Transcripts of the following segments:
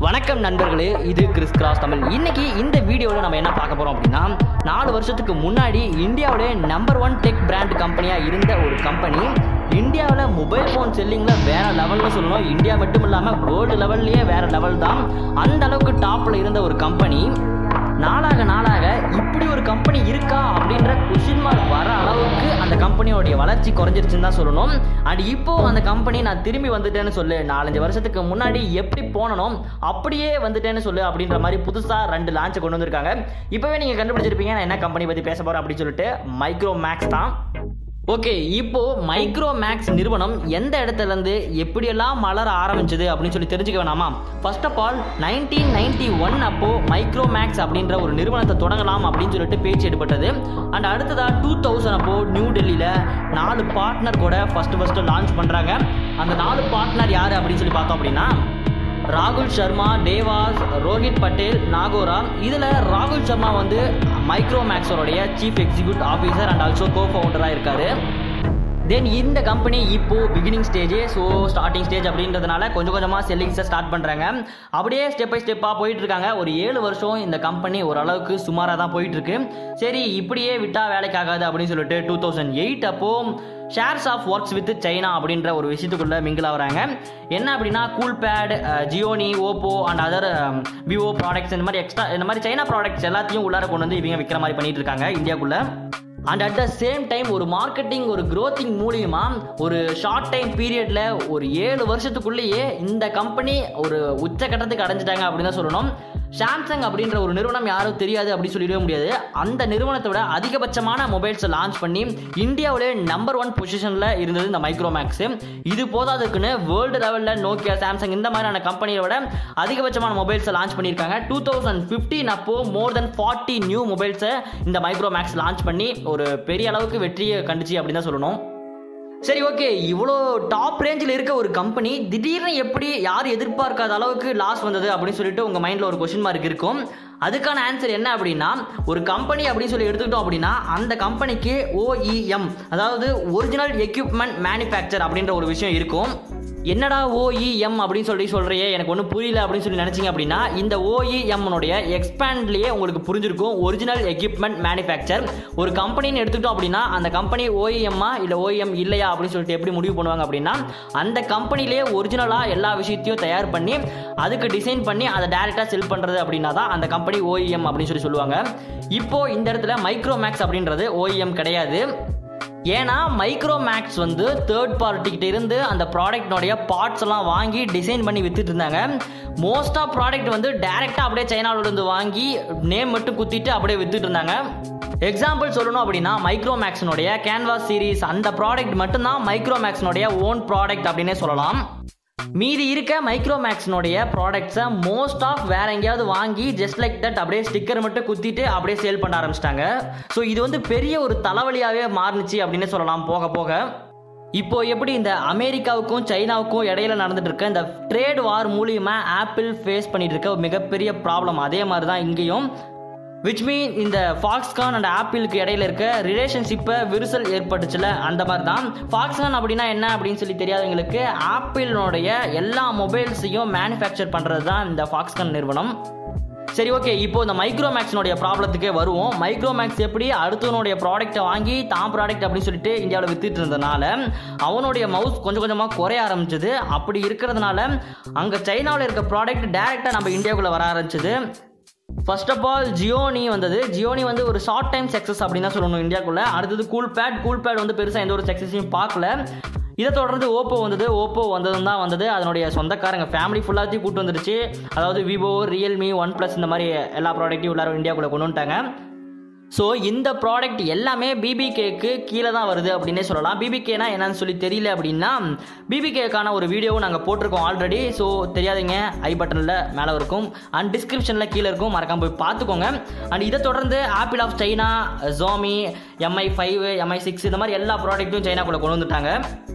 வணக்கம் நண்பர்களே இது கிறிஸ் கிராஸ் தமிழ் இன்னைக்கு இந்த வீடியோவில் நம்ம என்ன பார்க்க போகிறோம் அப்படின்னா நாலு வருஷத்துக்கு முன்னாடி இந்தியாவிலே நம்பர் ஒன் டெக் பிராண்ட் கம்பெனியாக இருந்த ஒரு கம்பெனி இந்தியாவில் மொபைல் ஃபோன் செல்லிங்கில் வேற லெவல்னு சொல்லணும் இந்தியா மட்டும் இல்லாமல் வேர்ல்டு லெவல்லையே வேற லெவல் தான் அந்த அளவுக்கு டாப்பில் இருந்த ஒரு கம்பெனி நாளாக நாளாக இப்படி ஒரு கம்பெனி இருக்கா அப்படின்ற கொஷின் மார்க் வர அளவுக்கு அந்த கம்பெனியோடைய வளர்ச்சி குறைஞ்சிருச்சுன்னு தான் சொல்லணும் அண்ட் இப்போ அந்த கம்பெனி நான் திரும்பி வந்துட்டேன்னு சொல்லு நாலஞ்சு வருஷத்துக்கு முன்னாடி எப்படி போனனோ அப்படியே வந்துட்டேன்னு சொல்லு அப்படின்ற மாதிரி புதுசாக ரெண்டு லான்ச்சை கொண்டு வந்திருக்காங்க இப்போவே நீங்கள் கண்டுபிடிச்சிருப்பீங்க நான் என்ன கம்பெனி பற்றி பேச போகிறேன் அப்படின்னு சொல்லிட்டு மைக்ரோ மேக்ஸ் தான் ஓகே இப்போ மைக்ரோ மேக்ஸ் நிறுவனம் எந்த இடத்துல இருந்து எப்படியெல்லாம் மலர ஆரம்பிச்சது அப்படின்னு சொல்லி தெரிஞ்சுக்க வேணாமா first of all nineteen ninety one அப்போ மைக்ரோ மேக்ஸ் அப்படின்ற ஒரு நிறுவனத்தை தொடங்கலாம் அப்படின்னு சொல்லிட்டு பேச்சு எடுப்பட்டது அண்ட் அடுத்ததா டூ தௌசண்ட் அப்போ நியூ டெல்லியில் நாலு பார்ட்னர் கூட ஃபர்ஸ்ட் ஃபர்ஸ்ட் லான்ச் பண்ணுறாங்க அந்த நாலு பார்ட்னர் யார் அப்படின்னு சொல்லி பார்த்தோம் அப்படின்னா ராகுல் சர்மா தேவாஸ் ரோஹித் பட்டேல் நாகோரா இதில் ராகுல் சர்மா வந்து மைக்ரோ மேக்ஸோடைய chief executive officer and also கோ ஃபவுண்டராக இருக்காரு தென் இந்த கம்பெனி இப்போ beginning stage so starting stage அப்படின்றதுனால கொஞ்சம் கொஞ்சமாக செல்லிங்ஸை ஸ்டார்ட் பண்ணுறாங்க அப்படியே ஸ்டெப் பை ஸ்டெப்பாக போயிட்டு இருக்காங்க ஒரு ஏழு வருஷம் இந்த கம்பெனி ஓரளவுக்கு சுமாராக தான் போயிட்டு இருக்கு சரி இப்படியே விட்டா வேலைக்கு ஆகாது அப்படின்னு சொல்லிட்டு டூ தௌசண்ட் எயிட் அப்போ shares of works with China அப்படின்ற ஒரு விஷயத்துக்குள்ள மிங்கிள் ஆகுறாங்க என்ன அப்படின்னா cool pad Gionee Oppo and other Vivo products இந்த மாதிரி எக்ஸ்ட்ரா இந்த மாதிரி சைனா ப்ராடக்ட்ஸ் எல்லாத்தையும் உள்ளார கொண்டு வந்து இவங்க விற்கிற மாதிரி பண்ணிட்டு இருக்காங்க இந்தியாக்குள்ள and at the same time ஒரு மார்க்கெட்டிங் ஒரு க்ரோத்திங் மூலியமா ஒரு ஷார்ட் டைம் பீரியட்ல ஒரு ஏழு வருஷத்துக்குள்ளேயே இந்த கம்பெனி ஒரு உச்சக்கட்டத்துக்கு அடைஞ்சிட்டாங்க அப்படின்னு தான் சொல்லணும் சாம்சங் அப்படின்ற ஒரு நிறுவனம் யாரும் தெரியாது அப்படின்னு சொல்லிடவே முடியாது அந்த நிறுவனத்தோட அதிகபட்சமான மொபைல்ஸை லான்ச் பண்ணி இந்தியாவிலே நம்பர் ஒன் பொசிஷனில் இருந்தது இந்த மைக்ரோமேக்ஸ் இது போதாதுக்குன்னு வேர்ல்டு லெவலில் நோக்கியா சாம்சங் இந்த மாதிரியான கம்பெனியோட அதிகபட்சமான மொபைல்ஸை லான்ச் பண்ணியிருக்காங்க டூ தௌசண்ட் ஃபிஃப்டீன் அப்போ மோர் தென் ஃபார்ட்டி நியூ மொபைல்ஸை இந்த மைக்ரோமேக்ஸ் லான்ச் பண்ணி ஒரு பெரிய அளவுக்கு வெற்றியை கண்டுச்சு அப்படின்னு தான் சொல்லணும் சரி ஓகே இவ்வளோ டாப் ரேஞ்சில் இருக்க ஒரு கம்பெனி திடீர்னு எப்படி யார் எதிர்பார்க்காத அளவுக்கு லாஸ் வந்தது அப்படின்னு சொல்லிட்டு உங்கள் மைண்டில் ஒரு கொஷின் மார்க் இருக்கும் அதுக்கான ஆன்சர் என்ன அப்படின்னா ஒரு கம்பெனி அப்படின்னு சொல்லி எடுத்துக்கிட்டோம் அப்படின்னா அந்த கம்பெனிக்கு ஓஇஎம் அதாவது ஒரிஜினல் எக்யூப்மெண்ட் மேனுஃபேக்சர் அப்படின்ற ஒரு விஷயம் இருக்கும் என்னடா ஓஇஎம் அப்படின்னு சொல்லி சொல்கிறியே எனக்கு ஒன்றும் புரியல அப்படின்னு சொல்லி நினச்சிங்க அப்படின்னா இந்த ஓஇஎம்னுடைய எக்ஸ்பேண்ட்லேயே உங்களுக்கு புரிஞ்சிருக்கும் ஒரிஜினல் எக்யூப்மெண்ட் மேனுஃபேக்சர் ஒரு கம்பெனின்னு எடுத்துக்கிட்டோம் அப்படின்னா அந்த கம்பெனி ஓஇஎம்மா இல்லை ஓஇஎம் இல்லையா அப்படின்னு சொல்லிட்டு எப்படி முடிவு பண்ணுவாங்க அப்படின்னா அந்த கம்பெனிலேயே ஒரிஜினலாக எல்லா விஷயத்தையும் தயார் பண்ணி அதுக்கு டிசைன் பண்ணி அதை டேரெக்டாக செல் பண்ணுறது அப்படின்னா தான் அந்த கம்பெனி ஓஇஎம் அப்படின்னு சொல்லி சொல்லுவாங்க இப்போ இந்த இடத்துல மைக்ரோமேக்ஸ் அப்படின்றது ஓஇஎம் கிடையாது ஏன்னா மைக்ரோ மேக்ஸ் வந்து தேர்ட் பார்ட்டிக்கிட்ட இருந்து அந்த ப்ராடக்ட்னுடைய பார்ட்ஸ் எல்லாம் வாங்கி டிசைன் பண்ணி வித்துட்டு இருந்தாங்க மோஸ்ட் ஆஃப் ப்ராடக்ட் வந்து டைரெக்டாக அப்படியே சைனாவில இருந்து வாங்கி நேம் மட்டும் குத்திட்டு அப்படியே வித்துட்டு இருந்தாங்க எக்ஸாம்பிள் சொல்லணும் அப்படின்னா மைக்ரோ மேக்ஸினுடைய கேன்வாஸ் சீரிஸ் அந்த ப்ராடக்ட் மட்டும்தான் மைக்ரோ மேக்ஸினுடைய ஓன் ப்ராடக்ட் அப்படின்னே சொல்லலாம் மீதி இருக்க மைக்ரோ மேக்ஸினுடைய ப்ராடக்ட்ஸை மோஸ்ட் ஆஃப் வேற எங்கேயாவது வாங்கி ஜஸ்ட் லைக் தட் அப்படியே ஸ்டிக்கர் மட்டும் குத்திட்டு அப்படியே சேல் பண்ண ஆரம்பிச்சிட்டாங்க ஸோ இது வந்து பெரிய ஒரு தலைவலியாகவே மாறுனுச்சு அப்படின்னு சொல்லலாம் போக போக இப்போ எப்படி இந்த அமெரிக்காவுக்கும் சைனாவுக்கும் இடையில நடந்துட்டு இருக்க இந்த ட்ரேட் வார் மூலியமா ஆப்பிள் ஃபேஸ் பண்ணிட்டு இருக்க ஒரு மிகப்பெரிய ப்ராப்ளம் அதே மாதிரி தான் இங்கேயும் விச் மீன் இந்த ஃபாக்ஸ்கான் அண்ட் ஆப்பிளுக்கு இடையில இருக்க ரிலேஷன்ஷிப்பை விரிசல் ஏற்பட்டுச்சுல அந்த மாதிரி தான் ஃபாக்ஸ்கான் அப்படின்னா என்ன அப்படின்னு சொல்லி தெரியாதவங்களுக்கு ஆப்பிளினுடைய எல்லா மொபைல்ஸையும் மேனுஃபேக்சர் பண்ணுறது தான் இந்த ஃபாக்ஸ்கான் நிறுவனம் சரி ஓகே இப்போ இந்த மைக்ரோமேக்ஸினுடைய ப்ராப்ளத்துக்கே வருவோம் மைக்ரோமேக்ஸ் எப்படி அடுத்தவனுடைய ப்ராடக்ட்டை வாங்கி தான் ப்ராடக்ட் அப்படின்னு சொல்லிட்டு இந்தியாவில் வித்துட்டு இருந்தனால அவனுடைய மவுஸ் கொஞ்சம் கொஞ்சமாக குறைய ஆரம்பிச்சது அப்படி இருக்கிறதுனால அங்கே சைனாவில் இருக்க ப்ராடக்ட் டேரெக்டாக நம்ம இந்தியாவுக்குள்ளே வர ஆரம்பிச்சது ஃபர்ஸ்ட் ஆஃப் ஆல் ஜியோனி வந்தது ஜியோனி வந்து ஒரு ஷார்ட் டைம் சக்ஸஸ் அப்படின்னு தான் சொல்லணும் இந்தியாக்குள்ள அடுத்தது கூல் பேட் கூல் பேட் வந்து பெருசாக எந்த ஒரு சக்ஸஸையும் பார்க்கல இதை தொடர்ந்து ஓப்போ வந்தது ஓப்போ வந்ததும் தான் வந்தது அதனுடைய சொந்தக்காரங்க ஃபேமிலி ஃபுல்லாத்தையும் கூட்டு வந்துருச்சு அதாவது விவோ ரியல்மி ஒன் ப்ளஸ் இந்த மாதிரி எல்லா ப்ராடக்ட்டையும் உள்ளார இந்தியாவுக்குள்ளே கொண்டு வந்துட்டாங்க ஸோ இந்த ப்ராடக்ட் எல்லாமே பிபிகேக்கு கீழே தான் வருது அப்படின்னே சொல்லலாம் பிபிகேனா என்னன்னு சொல்லி தெரியல அப்படின்னா பிபிகேக்கான ஒரு வீடியோவும் நாங்கள் போட்டிருக்கோம் ஆல்ரெடி ஸோ தெரியாதீங்க ஐ பட்டனில் மேலே இருக்கும் அண்ட் டிஸ்கிரிப்ஷனில் கீழே இருக்கும் மறக்காம போய் பார்த்துக்கோங்க அண்ட் இதை தொடர்ந்து Apple of China Xiaomi Mi five Mi six இந்த மாதிரி எல்லா ப்ராடக்ட்டும் சைனாக்குள்ளே கொண்டு வந்துட்டாங்க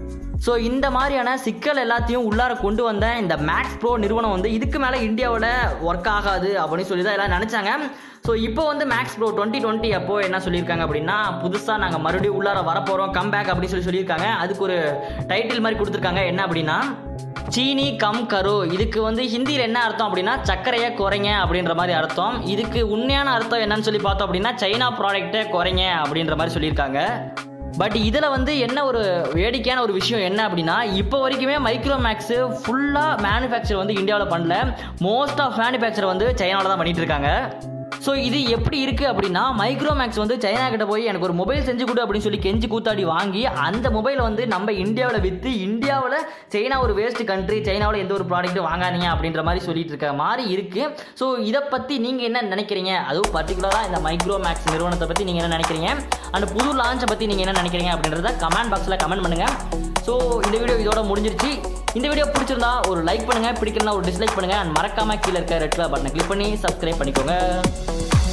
ஸோ இந்த மாதிரியான சிக்கல் எல்லாத்தையும் உள்ளார கொண்டு வந்த இந்த மேக்ஸ் ப்ரோ நிறுவனம் வந்து இதுக்கு மேலே இந்தியாவில் ஒர்க் ஆகாது அப்படின்னு சொல்லி தான் எல்லாம் நினச்சாங்க ஸோ இப்போ வந்து மேக்ஸ் ப்ரோ டுவெண்ட்டி டுவெண்ட்டி அப்போ என்ன சொல்லியிருக்காங்க அப்படின்னா புதுசாக நாங்கள் மறுபடியும் உள்ளார வரப்போகிறோம் கம்பேக் அப்படின்னு சொல்லி சொல்லியிருக்காங்க அதுக்கு ஒரு டைட்டில் மாதிரி கொடுத்துருக்காங்க என்ன அப்படின்னா சீனி கம் கரு இதுக்கு வந்து ஹிந்தியில் என்ன அர்த்தம் அப்படின்னா சர்க்கரையை குறைங்க அப்படின்ற மாதிரி அர்த்தம் இதுக்கு உண்மையான அர்த்தம் என்னன்னு சொல்லி பார்த்தோம் அப்படின்னா சைனா ப்ராடக்ட்டை குறைங்க அப்படின்ற மாதிரி சொல்லியிருக்காங்க பட் இதில் வந்து என்ன ஒரு வேடிக்கையான ஒரு விஷயம் என்ன அப்படின்னா இப்போ வரைக்குமே மைக்ரோமேக்ஸு ஃபுல்லாக மேனுஃபேக்சர் வந்து இந்தியாவில் பண்ணல மோஸ்ட் ஆஃப் மேனுஃபேக்சர் வந்து சைனாவில் தான் பண்ணிட்டு இருக்காங்க ஸோ இது எப்படி இருக்குது அப்படின்னா மைக்ரோமேக்ஸ் வந்து சைனா கிட்ட போய் எனக்கு ஒரு மொபைல் செஞ்சு கொடு அப்படின்னு சொல்லி கெஞ்சி கூத்தாடி வாங்கி அந்த மொபைலை வந்து நம்ம இந்தியாவில் விற்று இந்தியாவில் சைனா ஒரு வேஸ்ட் கண்ட்ரி சைனாவில் எந்த ஒரு ப்ராடக்ட்டும் வாங்காதீங்க அப்படின்ற மாதிரி சொல்லிட்டு இருக்க மாதிரி இருக்குது ஸோ இதை பற்றி நீங்கள் என்ன நினைக்கிறீங்க அதுவும் பர்டிகுலராக இந்த மைக்ரோமேக்ஸ் நிறுவனத்தை பற்றி நீங்கள் என்ன நினைக்கிறீங்க அந்த புது லான்ச்சை பற்றி நீங்கள் என்ன நினைக்கிறீங்க அப்படின்றத கமெண்ட் பாக்ஸில் கமெண்ட் பண்ணுங்கள் ஸோ இந்த வீடியோ இதோட முடிஞ்சிருச்சு இந்த வீடியோ பிடிச்சிருந்தா ஒரு லைக் பண்ணுங்கள் பிடிக்கலனா ஒரு டிஸ்லைக் பண்ணுங்கள் அண்ட் மறக்காமல் கீழே இருக்க ரெட் கலர் பட்டனை கிளிக் பண்ணி சப்ஸ்கிரைப் பண்ணிக்கோங்க